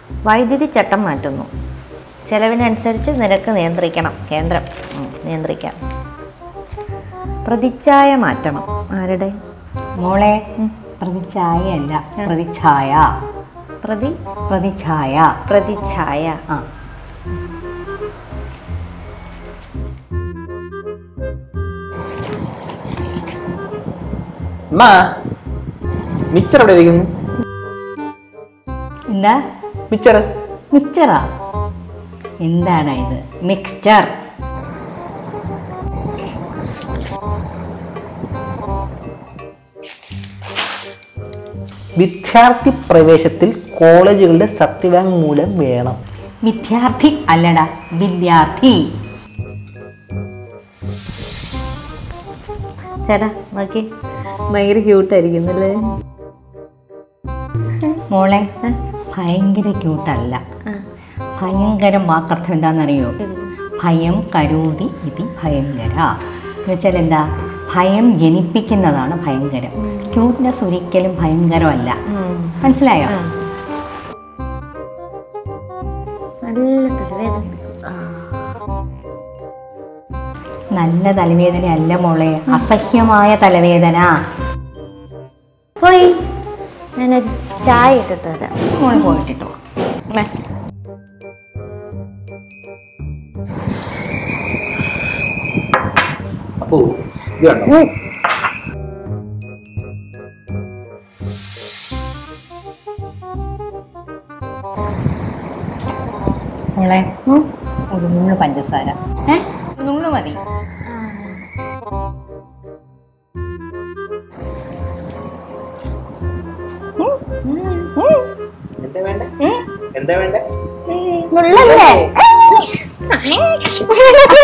വൈദ്യുതി ചട്ടം മാറ്റുന്നു ചെലവിനനുസരിച്ച് നിരക്ക് നിയന്ത്രിക്കണം കേന്ദ്രം ഉം, നിയന്ത്രിക്കാം പ്രതിച്ഛായ മാറ്റണം ആരുടെ മോളെ പ്രതിച്ഛായ അല്ല പ്രതിച്ഛായ പ്രതി പ്രതിച്ഛായ പ്രതിച്ഛായ ആ അമ്മ മിച്ചർ എവിടെ ഇരിക്കുന്നു എന്താ മിച്ചർ മിക്സറാ എന്താണ് ഇത് മിക്സ്ചർ വിദ്യാർത്ഥി പ്രവേശത്തിൽ കോളേജുകളുടെ സത്യവാങ്മൂലം വേണം വിദ്യാർത്ഥി അല്ലടാ വിദ്യാർത്ഥി ചേട്ടാ നോക്കി ഭയങ്കര ക്യൂട്ടായിരിക്കുന്നല്ലേ മോളെ ഭയങ്കര ക്യൂട്ടല്ല ഭയങ്കരം വാക്കർത്ഥം എന്താണെന്നറിയോ ഭയം കരോതി ഇതി ഭയങ്കര എന്ന് വെച്ചാൽ എന്താ ഭയം ജനിപ്പിക്കുന്നതാണ് ഭയങ്കരം ക്യൂട്ട്നെസ് ഒരിക്കലും ഭയങ്കരമല്ല മനസ്സിലായോ നല്ല തലവേദന എടുക്കും. ആ. നല്ല തലവേദന അല്ല മോളെ അസഹ്യമായ തലവേദന പോയി ഞാനൊരു ചായ ഇട്ടിട്ട് വരാം മോള് പോയിട്ടിട്ടോ മേ. അപ്പോ ഇത് കണ്ടോ മോളെ ഒരു നുള്ളു പഞ്ചസാര ഏ? ഒരു നുള്ളു മതി എന്താ വേണ്ടേ എന്താ വേണ്ടേ നുള്ളല്ലേ